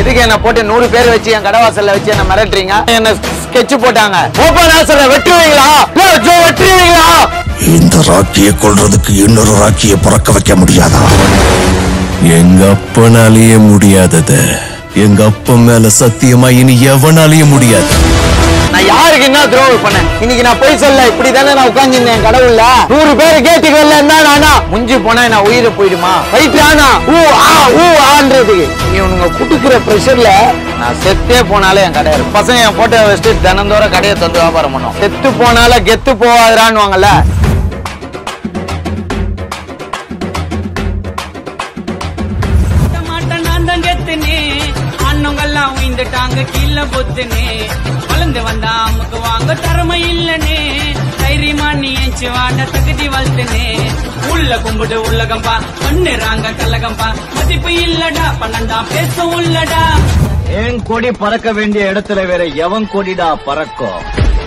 எதுக்கு என்ன போட்டு நூறு பேர் வச்சு என் கடை வாசல்ல வச்சு என்ன மிரட்டுறீங்க என்ன ஸ்கெட்ச் போட்டாங்க ஓப்பன் ஆசல வெட்டுவீங்களா இல்ல ஜோ வெட்டுவீங்களா இந்த ராக்கியை கொல்றதுக்கு இன்னொரு ராக்கியை பிறக்க வைக்க முடியாதா எங்க அப்பனாலேயே முடியாதது எங்க அப்பன் மேல சத்தியமா இனி எவனாலேயும் முடியாது நான் யாருக்கு என்ன துரோகம் பண்ணேன் இன்னைக்கு நான் போய் சொல்ல இப்படி தானே நான் உட்காந்துருந்தேன் கடவுள்ல நூறு பேர் கேட்டுக்கு வரல என்ன நானா முஞ்சி போனா நான் உயிரை போயிடுமா போயிட்டு ஆனா ஊ ஆ ஊ ஆன்றதுக்கு இவனுங்க குடுக்குற ப்ரெஷர்ல நான் செத்தே போனாலே என் கடை இருக்கும் பசங்க என் போட்டோ வச்சுட்டு தினந்தோறும் கடையை தந்து வியாபாரம் பண்ணும் செத்து போனால கெத்து போவாதுறான்னுவாங்கல்ல மாட்டேன் நான் தான் கெத்துனே அண்ணங்கெல்லாம் உயிந்துட்டாங்க கீழே பொத்துனே வளர்ந்து வந்தா அம்முக்கு வாங்க திறமை இல்லனே தைரியமா நீ எஞ்சி வாட தகுதி வளர்த்துனே உள்ள கும்பிடு உள்ளகம்பா பண்ணுறாங்க கல்லகம்பா மதிப்பு இல்லடா பன்னெண்டா பேச உள்ளடா என் கொடி பறக்க வேண்டிய இடத்துல வேற எவன் கொடிடா பறக்கும்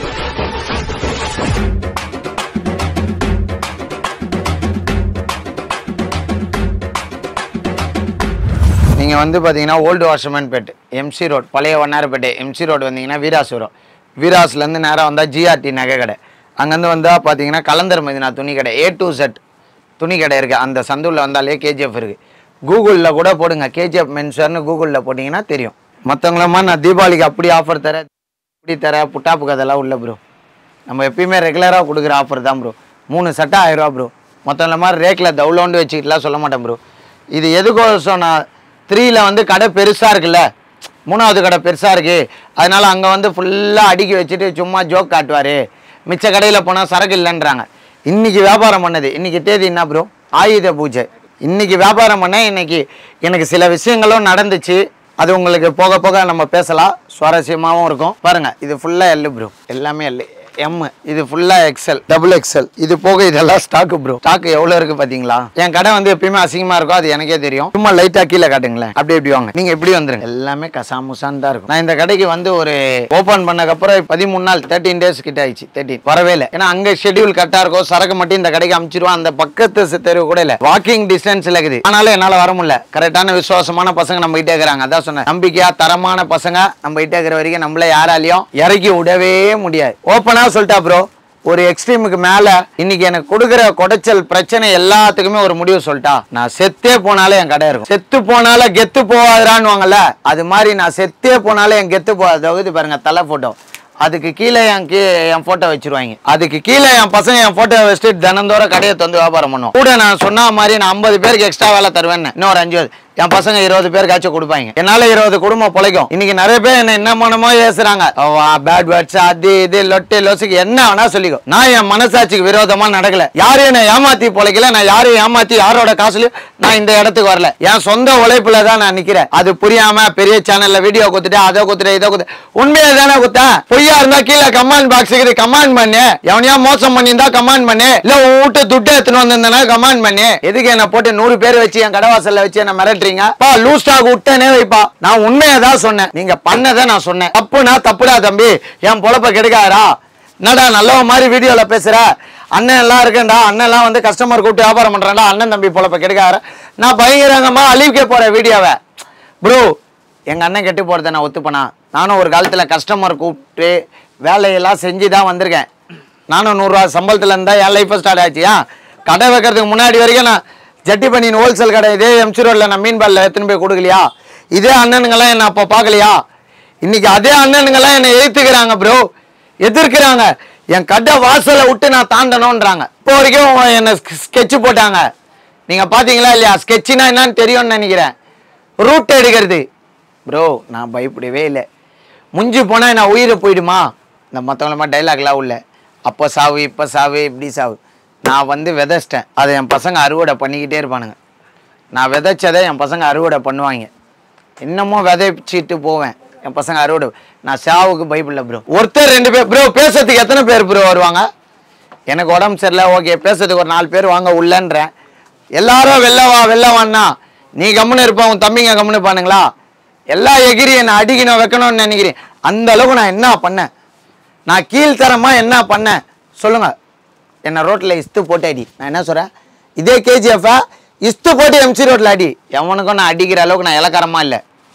நீங்கள் வந்து பார்த்தீங்கன்னா old Washermanpet MC road பழைய வண்ணாரப்பேட்டை எம்சி ரோடு வந்தீங்கன்னா வீராஸ் வரும் வீராஸ்லேருந்து நேராக வந்தால் ஜிஆர்டி நகை கடை அங்கேருந்து வந்தால் பார்த்தீங்கன்னா கலந்தர் மதினா துணி கடை ஏ டு செட் துணி கடை இருக்குது அந்த சந்தூரில் வந்தாலே கேஜிஎஃப் இருக்குது கூகுளில் கூட போடுங்க கேஜிஎஃப் மென்ஷர்னு கூகுளில் போட்டிங்கன்னா தெரியும் மற்றவங்களமா நான் தீபாவளிக்கு அப்படி ஆஃபர் தரேன் இப்படி தரேன் புட்டாப்பு கதெல்லாம் உள்ள ப்ரோ நம்ம எப்பயுமே ரெகுலராக கொடுக்குற ஆஃபர் தான் ப்ரோ மூணு சட்டை ஆயிரம் ரூபா ப்ரோ மற்றவங்கள மாதிரி ரேக்கில் தவுளோண்டு வச்சுக்கிட்டுலாம் சொல்ல மாட்டேன் ப்ரோ இது எதுக்கோசம் நான் த்ரீல வந்து கடை பெருசாக இருக்குல்ல மூணாவது கடை பெருசாக இருக்குது அதனால் அங்கே வந்து ஃபுல்லாக அடுக்கி வச்சுட்டு சும்மா ஜோக் காட்டுவார் மிச்ச கடையில் போனால் சரக்கு இல்லைன்றாங்க இன்னைக்கு வியாபாரம் பண்ணது இன்னைக்கு தேதி என்ன ப்ரோ ஆயுத பூஜை இன்னைக்கு வியாபாரம் பண்ண இன்னைக்கு எனக்கு சில விஷயங்களும் நடந்துச்சு அது உங்களுக்கு போக போக நம்ம பேசலாம் சுவாரஸ்யமாகவும் இருக்கும் பாருங்க இது ஃபுல்லாக எல்லு ப்ரோ எல்லாமே எல்லு எம் இது ஃபுல்லா எக்ஸல் டபுள் எக்ஸல் இது போக இதெல்லாம் ஸ்டாக் ப்ரோ ஸ்டாக் எவ்வளவு இருக்கு பாத்தீங்களா என் கடை வந்து எப்பயுமே அசிங்கமா இருக்கும் அது எனக்கே தெரியும் சும்மா லைட்டா கீழே காட்டுங்களேன் அப்படி இப்படி வாங்க நீங்க எப்படி வந்துருங்க எல்லாமே கசாமுசான் தான் இருக்கும் நான் இந்த கடைக்கு வந்து ஒரு ஓபன் பண்ணக்கப்புறம் பதிமூணு நாள் தேர்ட்டின் டேஸ் கிட்ட ஆயிடுச்சு தேர்ட்டின் வரவே இல்லை ஏன்னா அங்க ஷெட்யூல் கரெக்டா இருக்கும் சரக்கு மட்டும் இந்த கடைக்கு அமிச்சிருவோம் அந்த பக்கத்து சி- தெருவு கூட இல்ல வாக்கிங் டிஸ்டன்ஸ்ல இருக்குது ஆனாலும் என்னால வர முடியல கரெக்டான விசுவாசமான பசங்க நம்ம கிட்டே இருக்கிறாங்க அதான் சொன்னேன் நம்பிக்கையா தரமான பசங்க நம்ம கிட்டே இருக்கிற வரைக்கும் நம்மள யாராலையும் இறக்கி விடவே முடியாது ஓப்பனா சொல்லிட்டா ப்ரோ ஒரு எக்ஸ்ட்ரீமுக்கு மேல இன்னைக்கு எனக்கு கொடுக்குற குடைச்சல் பிரச்சனை எல்லாத்துக்குமே ஒரு முடிவு சொல்லிட்டா நான் செத்தே போனாலே என் கடை இருக்கும் செத்து போனால கெத்து போவாதுறான்னுவாங்கல்ல அது மாதிரி நான் செத்தே போனாலே என் கெத்து போகாது தகுதி பாருங்க தலை போட்டோ அதுக்கு கீழே என் கீ என் போட்டோ வச்சிருவாங்க அதுக்கு கீழே என் பசங்க என் போட்டோ வச்சுட்டு தினந்தோறும் கடையை தந்து வியாபாரம் பண்ணுவோம் கூட நான் சொன்ன மாதிரி நான் ஐம்பது பேருக்கு எக்ஸ்ட்ரா வேலை தருவேன்னு இன்னும் ஒரு அஞ்சு பேர். என் பசங்க இருபது பேருக்காச்சும் கொடுப்பாங்க என்னால இருபது குடும்பம் பிழைக்கும் இன்னைக்கு நிறைய பேர் என்ன என்ன மனமோ ஏசுறாங்க பேட் வேர்ட்ஸ் அது இது லொட்டு லொசுக்கு என்ன வேணா சொல்லிக்கோ நான் என் மனசாட்சிக்கு விரோதமா நடக்கல யாரையும் என்ன ஏமாத்தி பிழைக்கல நான் யாரையும் ஏமாத்தி யாரோட காசுலயும் நான் இந்த இடத்துக்கு வரல என் சொந்த உழைப்புல தான் நான் நிக்கிறேன் அது புரியாம பெரிய சேனல்ல வீடியோ குத்துட்டு அதை குத்துட்டு இதை குத்து உண்மையை தானே குத்தேன் பொய்யா இருந்தா கீழே கமெண்ட் பாக்ஸ் இருக்குது கமெண்ட் பண்ணு எவனையா மோசம் பண்ணியிருந்தா கமெண்ட் பண்ணு இல்ல உன் வீட்டு துட்டு எடுத்துன்னு வந்திருந்தா கமெண்ட் பண்ணு எதுக்கு என்ன போட்டு நூறு பேர் வச்சு என் கடை வாசல்ல வச்சு என்ன மிரட்டுறீங்க பா லூஸ் ஸ்டாக் விட்டனே வைப்பா நான் உண்மையை தான் சொன்னேன் நீங்க பண்ணதை நான் சொன்னேன் தப்புனா தப்புடா தம்பி என் பொழப்ப கெடுக்காதடா என்னடா நல்லவ மாதிரி வீடியோல பேசுற அண்ணன் எல்லாம் இருக்கேன்டா அண்ணன் எல்லாம் வந்து கஸ்டமர் கூப்பிட்டு வியாபாரம் பண்றேன்டா அண்ணன் தம்பி பொழப்ப கெடுக்காத நான் பயங்கரங்கம்மா அழிவுக்கே போறேன் வீடியோவை ப்ரோ எங்க அண்ணன் கெட்டு போறத நான் ஒத்துப்பனா நானும் ஒரு காலத்துல கஸ்டமர் கூப்பிட்டு வேலையெல்லாம் செஞ்சு தான் வந்திருக்கேன் நானும் நூறுரூவா சம்பளத்துல இருந்தா என் லைஃப் ஸ்டார்ட் ஆச்சு ஏன் கடை வைக்கிறதுக்கு முன்னாடி வரைக்கும் நான் ஜட்டி பண்ணின் ஹோல்சேல் கடை இதே எம்சி ரோட்ல நான் மீன் பால்ல எடுத்துன்னு போய் கொடுக்கலையா இதே அண்ணனுங்கெல்லாம் என்ன அப்போ பார்க்கலையா இன்னைக்கு அதே அண்ணனுங்கெல்லாம் என்னை எதிர்த்துக்கிறாங்க ப்ரோ எதிர்க்கிறாங்க என் கடை வாசலை விட்டு நான் தாண்டணும்ன்றாங்க இப்போ வரைக்கும் என்ன ஸ்கெட்ச் போட்டாங்க நீங்க பாத்தீங்களா இல்லையா ஸ்கெட்ச்னா என்னன்னு தெரியும்னு நினைக்கிறேன் ரூட் எடுக்கிறது ப்ரோ நான் பயப்படவே இல்லை முஞ்சி போனா நான் உயிரை போயிடுமா இந்த மற்றவங்கள மாதிரி டைலாக்லாம் உள்ள அப்போ சாவு இப்போ சாவு இப்படி சாவு நான் வந்து விதைச்சிட்டேன் அதை என் பசங்க அறுவடை பண்ணிக்கிட்டே இருப்பானுங்க நான் விதைச்சதை என் பசங்க அறுவடை பண்ணுவாங்க இன்னமும் விதைச்சிட்டு போவேன் என் பசங்க அறுவடை நான் சாவுக்கு பைபிளில் ப்ரோ ஒருத்தர் ரெண்டு பேர் ப்ரோ பேசுறதுக்கு எத்தனை பேர் ப்ரோ வருவாங்க எனக்கு உடம்பு சரியில்லை ஓகே பேசுறதுக்கு ஒரு நாலு பேர் வாங்க உள்ளன்றேன் எல்லாரும் வெளில வா வெளில வான்னா நீ கம்முன்னு இருப்ப உன் தம்பிங்க கம்முன்னு பானுங்களா எல்லா எகிரி என்னை அடிக்கணும் வைக்கணும்னு நினைக்கிறேன் அந்த அளவுக்கு நான் என்ன பண்ணேன் நான் கீழ்த்தரமா என்ன பண்ணேன் சொல்லுங்க என்ன ரோட்ல இஸ்து போட்டு அடி நான் என்ன சொல்றேன் இதே கேஜிஎஃப் இஸ்து போட்டு எம்சி ரோட்ல அடி எவனுக்கும் நான் அடிக்கிற அளவுக்கு நான் இலக்காரமா இல்லை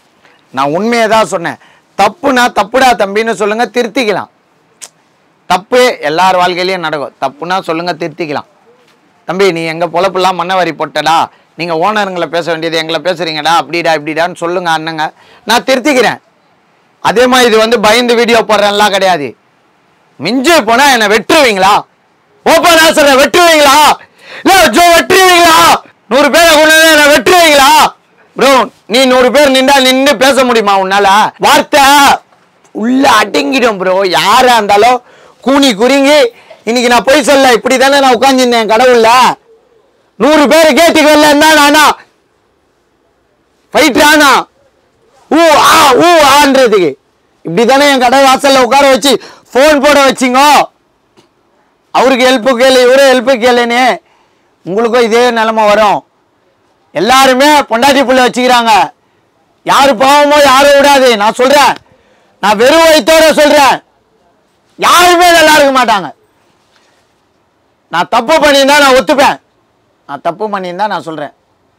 நான் உண்மையை தான் சொன்னேன் தப்புனா தப்புடா தம்பின்னு சொல்லுங்க திருத்திக்கலாம் தப்பு எல்லார் வாழ்க்கையிலையும் நடக்கும் தப்புனா சொல்லுங்க திருத்திக்கலாம் தம்பி நீ எங்க பொழப்பெல்லாம் மண்ணவாரி போட்டடா நீங்க ஓனருங்களை பேச வேண்டியது எங்களை பேசுறீங்கடா அப்படிடா இப்படிடான்னு சொல்லுங்க அண்ணங்க நான் திருத்திக்கிறேன் அதே மாதிரி இது வந்து பயந்து வீடியோ போடுறேன்லாம் கிடையாது மிஞ்சு போனா என்னை வெட்டுருவீங்களா ஓப்பனா சொல்ற வெட்டுருவீங்களா இல்ல ஜோ வெட்டுருவீங்களா நூறு பேரை கொண்டு வந்து என்னை வெட்டுருவீங்களா ப்ரோ நீ நூறு பேர் நின்றா நின்று பேச முடியுமா உன்னால வார்த்தை உள்ள அடங்கிடும் ப்ரோ யாரா இருந்தாலும் கூனி குறுங்கி இன்னைக்கு நான் போய் சொல்ல இப்படி தானே நான் உட்காந்துருந்தேன் கடவுள்ல நூறு பேர் கேட்டுக்கு வரல இருந்தா நானா ஃபைட் ஆனா ஊ ஆ ஊ ஆன்றதுக்கு இப்படி தானே என் கடை வாசல்ல உட்கார வச்சு ஃபோன் போட வச்சிங்க அவருக்கு ஹெல்ப்பு கேளு இவரு ஹெல்ப்பு கேளுன்னு உங்களுக்கும் இதே நிலைமை வரும் எல்லாருமே பொண்டாட்டி புள்ள வச்சுக்கிறாங்க யாரு பாவமோ யாரும் விடாது நான் சொல்றேன் நான் வெறும் வயிற்றோட சொல்றேன் யாருமே நல்லா இருக்க மாட்டாங்க நான் தப்பு பண்ணியிருந்தா நான் ஒத்துப்பேன் நான் தப்பு பண்ணியிருந்தா நான் சொல்றேன்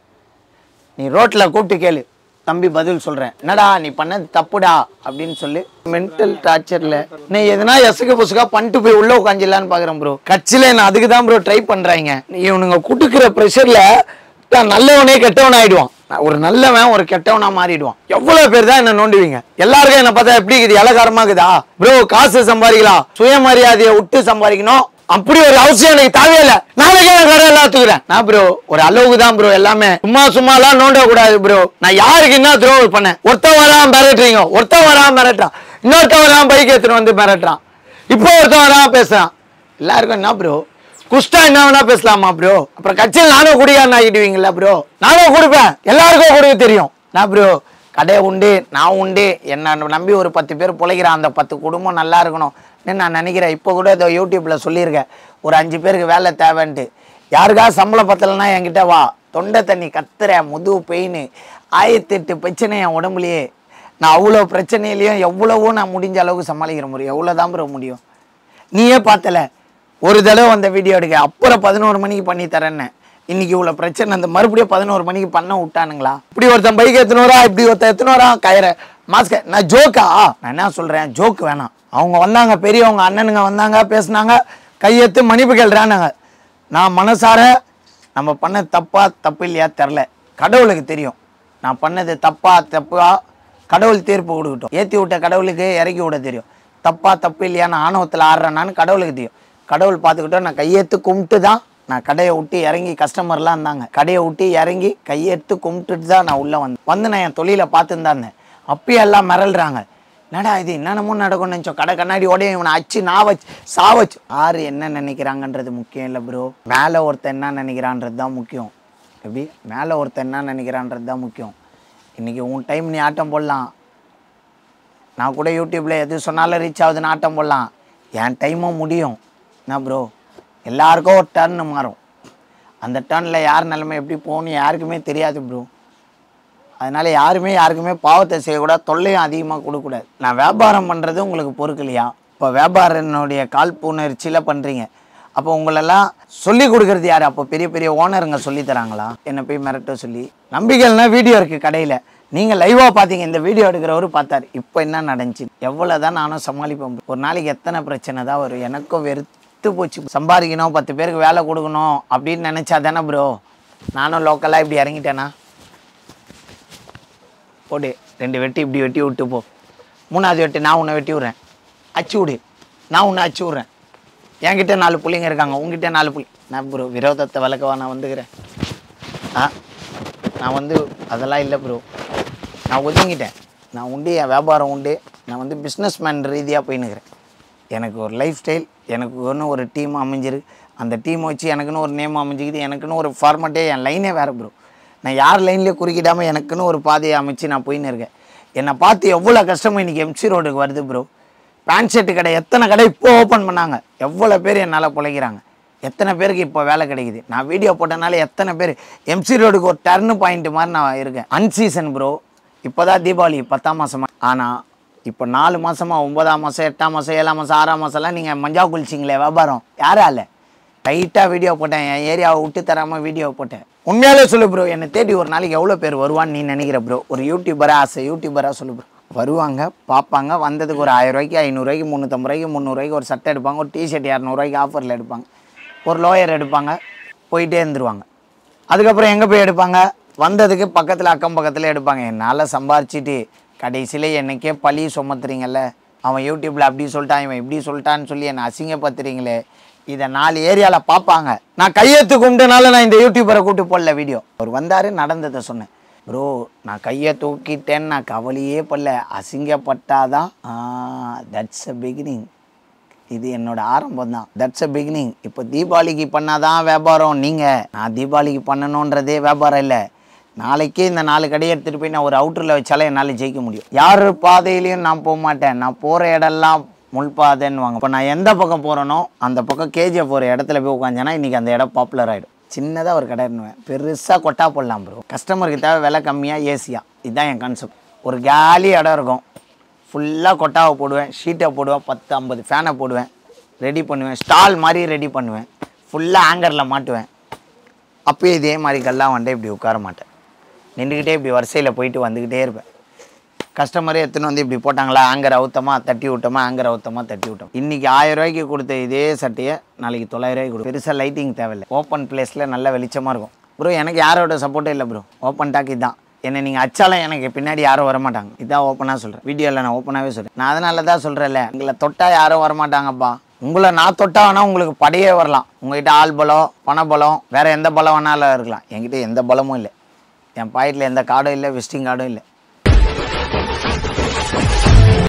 நீ ரோட்ல கூப்பிட்டு கேளு தம்பி பதில் சொல்றேன் என்னடா நீ பண்ணது தப்புடா அப்படின்னு சொல்லி மென்டல் டார்ச்சர்ல நீ எதுனா எசுக்கு புசுக்கா பண்ணிட்டு போய் உள்ள உட்காந்துலான்னு பாக்குறேன் ப்ரோ கட்சியில நான் அதுக்கு தான் ப்ரோ ட்ரை பண்றாங்க இவனுங்க குட்டுக்கிற ப்ரெஷர்ல நான் நல்லவனே கெட்டவன் ஆயிடுவான் நான் ஒரு நல்லவன் ஒரு கெட்டவனா மாறிடுவான் எவ்வளவு பேர் தான் என்ன நோண்டுவீங்க எல்லாருக்கும் என்ன பார்த்தா எப்படி இருக்குது இலகாரமா இருக்குதா ப்ரோ காசு சம்பாதிக்கலாம் சுயமரியாதையை விட்டு சம்பாதிக்கணும் அப்படி ஒரு அவசியம் எனக்கு தேவையில்ல நாளைக்கே நான் கடை எல்லாம் தூக்குறேன் நான் ப்ரோ ஒரு அளவுக்கு தான் ப்ரோ எல்லாமே சும்மா சும்மா எல்லாம் நோண்ட கூடாது ப்ரோ நான் யாருக்கு என்ன த்ரோ பண்ணேன் ஒருத்தன் வரான் மிரட்டுறீங்க ஒருத்தன் வரான் மிரட்டுறான் இன்னொருத்தன் வரான் பைக் எடுத்துட்டு வந்து மிரட்டுறான் இப்போ ஒருத்தன் வரான் பேசுறான் எல்லாருக்கும் என்ன ப்ரோ குஷ்டா என்ன வேணா பேசலாமா ப்ரோ அப்புறம் கட்சியில் நானும் குடிகாரன் ஆகிடுவீங்களா ப்ரோ நானும் கொடுப்பேன் எல்லாருக்கும் கொடுக்க தெரியும் நான் ப்ரோ கடை உண்டு நான் உண்டு என்ன நம்பி ஒரு பத்து பேர் பிழைக்கிறான் அந்த பத்து குடும்பம் நல்லா இருக்கணும் நான் நினைக்கிறேன் இப்போ கூட இதோ யூடியூப்ல சொல்லியிருக்கேன் ஒரு அஞ்சு பேருக்கு வேலை தேவைன்ட்டு யாருக்காவது சம்பளம் பத்தலைன்னா என்கிட்ட வா தொண்டை தண்ணி கத்துறேன் முதுகு பெயின் ஆயிரத்தெட்டு பிரச்சனை என் உடம்புலயே நான் அவ்வளோ பிரச்சனையிலையும் எவ்வளவோ நான் முடிஞ்ச அளவுக்கு சமாளிக்கிற முடியும் எவ்வளோ தான் ப்ரோ முடியும் நீயே பார்த்தல ஒரு தடவை அந்த வீடியோ எடுக்க அப்புறம் பதினோரு மணிக்கு பண்ணி தரேன்னு இன்னைக்கு இவ்வளோ பிரச்சனை அந்த மறுபடியும் பதினோரு மணிக்கு பண்ண விட்டானுங்களா இப்படி ஒருத்தன் பைக் எத்தனோரா இப்படி ஒருத்தன் எத்தனோரா கயிறை மாஸ்க நான் ஜோக்கா நான் என்ன சொல்கிறேன் ஜோக்கு வேணாம் அவங்க வந்தாங்க பெரியவங்க அண்ணனுங்க வந்தாங்க பேசுனாங்க கையெத்து மன்னிப்பு கேள்றானாங்க நான் மனசார நம்ம பண்ண தப்பா தப்பு இல்லையா தெரில கடவுளுக்கு தெரியும் நான் பண்ணது தப்பா தப்பா கடவுள் தீர்ப்பு கொடுக்கட்டும் ஏற்றி விட்ட கடவுளுக்கு இறக்கி விட தெரியும் தப்பா தப்பு இல்லையான்னு ஆணவத்தில் ஆடுறேனான்னு கடவுளுக்கு தெரியும் கடவுள் பார்த்துக்கிட்டோம் நான் கையெடுத்து கும்பிட்டு தான் நான் கடையை விட்டு இறங்கி கஸ்டமர்லாம் இருந்தாங்க கடையை விட்டு இறங்கி கையெடுத்து கும்பிட்டுட்டு தான் நான் உள்ளே வந்தேன் வந்து நான் என் தொழிலை பார்த்துன்னு தான் இருந்தேன் அப்பயும் எல்லாம் மிரள்றாங்க என்னடா இது என்னென்னமோ நடக்கும்னு நினச்சோம் கடை கண்ணாடி உடைய இவனை அச்சு நான் வச்சு சா வச்சு யார் என்ன நினைக்கிறாங்கன்றது முக்கியம் இல்லை ப்ரோ மேலே ஒருத்தன் என்ன நினைக்கிறான்றது தான் முக்கியம் எப்படி மேலே ஒருத்தன் என்ன நினைக்கிறான்றது தான் முக்கியம் இன்றைக்கி உன் டைம் நீ ஆட்டம் போடலாம் நான் கூட யூடியூப்பில் எது சொன்னாலும் ரீச் ஆகுதுன்னு ஆட்டம் போடலாம் என் டைமும் முடியும் என்ன ப்ரோ எல்லாருக்கும் ஒரு டர்ன் மாறும் அந்த டர்னில் யார் நிலைமை எப்படி போகணும் யாருக்குமே தெரியாது ப்ரோ அதனால யாருமே யாருக்குமே பாவத்தை செய்யக்கூடாது தொல்லையும் அதிகமாக கொடுக்கக்கூடாது நான் வியாபாரம் பண்ணுறது உங்களுக்கு பொறுக்கலையா இப்போ வியாபாரனுடைய காழ்ப்புணர்ச்சியில் பண்ணுறீங்க அப்போ உங்களெல்லாம் சொல்லி கொடுக்கறது யார் அப்போ பெரிய பெரிய ஓனருங்க சொல்லி தராங்களா என்னை போய் மிரட்ட சொல்லி நம்பிக்கைனா வீடியோ இருக்குது கடையில் நீங்கள் லைவாக பார்த்தீங்க இந்த வீடியோ எடுக்கிறவரு பார்த்தாரு இப்போ என்ன நடந்துச்சு எவ்வளோ தான் நானும் சமாளிப்பேன் ஒரு நாளைக்கு எத்தனை பிரச்சனை தான் வரும் எனக்கும் வெறுத்து போச்சு சம்பாதிக்கணும் பத்து பேருக்கு வேலை கொடுக்கணும் அப்படின்னு நினச்சா தானே ப்ரோ நானும் லோக்கலாக இப்படி இறங்கிட்டேனா போடு ரெண்டு வெட்டி இப்படி வெட்டி விட்டு போ மூணாவது வெட்டி நான் உன்னை வெட்டி விட்றேன் அச்சு விடு நான் உன்னை அச்சு விட்றேன் என்கிட்ட நாலு புள்ளைங்க இருக்காங்க உங்ககிட்ட நாலு புள்ளி நான் ப்ரோ விரோதத்தை விளக்கவா நான் வந்துக்கிறேன் ஆ நான் வந்து அதெல்லாம் இல்லை ப்ரோ நான் ஒதுங்கிட்டேன் நான் உண்டு என் வியாபாரம் உண்டு நான் வந்து பிஸ்னஸ் மேன் ரீதியாக போயின்னுக்கிறேன் எனக்கு ஒரு லைஃப் ஸ்டைல் எனக்கு ஒன்று ஒரு டீம் அமைஞ்சிருக்கு அந்த டீம் வச்சு எனக்குன்னு ஒரு நேம் அமைஞ்சிக்குது எனக்குன்னு ஒரு ஃபார்மட்டே என் லைனே வேறு ப்ரோ நான் யார் லைன்லேயே குறுக்கிடாமல் எனக்குன்னு ஒரு பாதையை அமைச்சு நான் போயின்னு இருக்கேன் என்னை பார்த்து எவ்வளோ கஷ்டமும் இன்றைக்கி எம்சி ரோடுக்கு வருது ப்ரோ பேண்ட் ஷர்ட் கடை எத்தனை கடை இப்போ ஓப்பன் பண்ணாங்க எவ்வளோ பேர் என்னால் பிழைக்கிறாங்க எத்தனை பேருக்கு இப்போ வேலை கிடைக்குது நான் வீடியோ போட்டனால எத்தனை பேர் எம்சி ரோடுக்கு ஒரு டர்னு பாயிண்ட் மாதிரி நான் இருக்கேன் அன்சீசன் ப்ரோ இப்போ தான் தீபாவளி பத்தாம் மாதமா ஆனால் இப்போ நாலு மாசமா ஒன்பதாம் மாதம் எட்டாம் மாதம் ஏழாம் மாதம் ஆறாம் மாதம்லாம் நீங்கள் மஞ்சா குளிச்சிங்களே வியாபாரம் யாரால டைட்டாக வீடியோ போட்டேன் என் ஏரியாவை விட்டு தராமல் வீடியோ போட்டேன் உண்மையாலே சொல்லு ப்ரோ என்னை தேடி ஒரு நாளைக்கு எவ்வளோ பேர் வருவான்னு நீ நினைக்கிற ப்ரோ ஒரு யூடியூபராக ஆசை யூடியூபராக சொல்லு ப்ரோ வருவாங்க பார்ப்பாங்க வந்ததுக்கு ஒரு ஆயிரம் ரூபாய்க்கு ஐநூறுரூவாய்க்கு முந்நூற்றம்பது ரூபாய்க்கு முந்நூறுரூவாய்க்கு ஒரு சட்டை எடுப்பாங்க ஒரு டிஷர்ட் இரநூறுவாய்க்கு ஆஃபரில் எடுப்பாங்க ஒரு லோயர் எடுப்பாங்க போயிட்டே இருந்துருவாங்க அதுக்கப்புறம் எங்கே போய் எடுப்பாங்க வந்ததுக்கு பக்கத்தில் அக்கம் பக்கத்தில் எடுப்பாங்க என்னால் சம்பாரிச்சிட்டு கடைசியில் என்னைக்கே பழி சுமத்துறீங்கல்ல அவன் யூடியூப்பில் அப்படி சொல்லிட்டான் இவன் இப்படி சொல்லிட்டான்னு சொல்லி என்னை அசிங்கப்படுத்துறீங்களே இதை நாலு ஏரியாவில் பார்ப்பாங்க நான் கையெழுத்து கும்பிட்டனால நான் இந்த யூடியூபரை கூப்பிட்டு போடல வீடியோ அவர் வந்தார் நடந்ததை சொன்னேன் ப்ரோ நான் கையை தூக்கிட்டேன்னு நான் கவலையே படல அசிங்கப்பட்டாதான் தட்ஸ் அ பிகினிங் இது என்னோட ஆரம்பம் தான் தட்ஸ் அ பிகினிங் இப்போ தீபாவளிக்கு பண்ணாதான் வியாபாரம் நீங்கள் நான் தீபாவளிக்கு பண்ணணுன்றதே வியாபாரம் இல்லை நாளைக்கே இந்த நாலு கடையை எடுத்துகிட்டு போய் நான் ஒரு அவுட்டரில் வச்சாலே என்னால் ஜெயிக்க முடியும் யார் பாதையிலையும் நான் போக மாட்டேன் நான் போகிற இடம்லாம் முள் பாதைன்னு வாங்க இப்போ நான் எந்த பக்கம் போகிறேனோ அந்த பக்கம் கேஜிஎஃப் ஒரு இடத்துல போய் உட்காந்தேன்னா இன்றைக்கி அந்த இடம் பாப்புலர் ஆகிடும் சின்னதாக ஒரு கடை இருந்துவேன் பெருசாக கொட்டா போடலாம் ப்ரோ கஸ்டமருக்கு தேவை விலை கம்மியாக ஏசியாக இதுதான் என் கான்செப்ட் ஒரு காலி இடம் இருக்கும் ஃபுல்லாக கொட்டாவை போடுவேன் ஷீட்டை போடுவேன் பத்து ஐம்பது ஃபேனை போடுவேன் ரெடி பண்ணுவேன் ஸ்டால் மாதிரி ரெடி பண்ணுவேன் ஃபுல்லாக ஆங்கரில் மாட்டுவேன் அப்பயும் இதே மாதிரி கல்லாம் வந்துட்டு இப்படி உட்கார மாட்டேன் நின்றுக்கிட்டே இப்படி வரிசையில் போயிட்டு வந்துக்கிட்டே இருப்பேன் கஸ்டமரே எடுத்துன்னு வந்து இப்படி போட்டாங்களா ஆங்கர் அவுத்தமா தட்டி விட்டோமா ஆங்கர் அவுத்தமா தட்டி விட்டோம் இன்றைக்கி ஆயிரம் ரூபாய்க்கு கொடுத்த இதே சட்டையை நாளைக்கு தொள்ளாயிரம் ரூபாய்க்கு கொடுக்கும் பெருசாக லைட்டிங் தேவையில்லை ஓப்பன் பிளேஸில் நல்ல வெளிச்சமாக இருக்கும் ப்ரோ எனக்கு யாரோட சப்போர்ட்டும் இல்லை ப்ரோ ஓப்பன் டாக் இதுதான் என்னை நீங்கள் அச்சாலும் எனக்கு பின்னாடி யாரும் வரமாட்டாங்க இதான் ஓப்பனாக சொல்கிறேன் வீடியோவில் நான் ஓப்பனாகவே சொல்கிறேன் நான் அதனால தான் சொல்கிறேன்ல உங்களை தொட்டால் யாரும் வரமாட்டாங்கப்பா உங்களை நான் தொட்டா வேணா உங்களுக்கு படையே வரலாம் உங்ககிட்ட ஆள் பலம் பண பலம் வேறு எந்த பலம் வேணாலும் இருக்கலாம் என்கிட்ட எந்த பலமும் இல்லை என் பாக்கெட்டில் எந்த கார்டும் இல்லை விசிட்டிங் கார்டும் இல்லை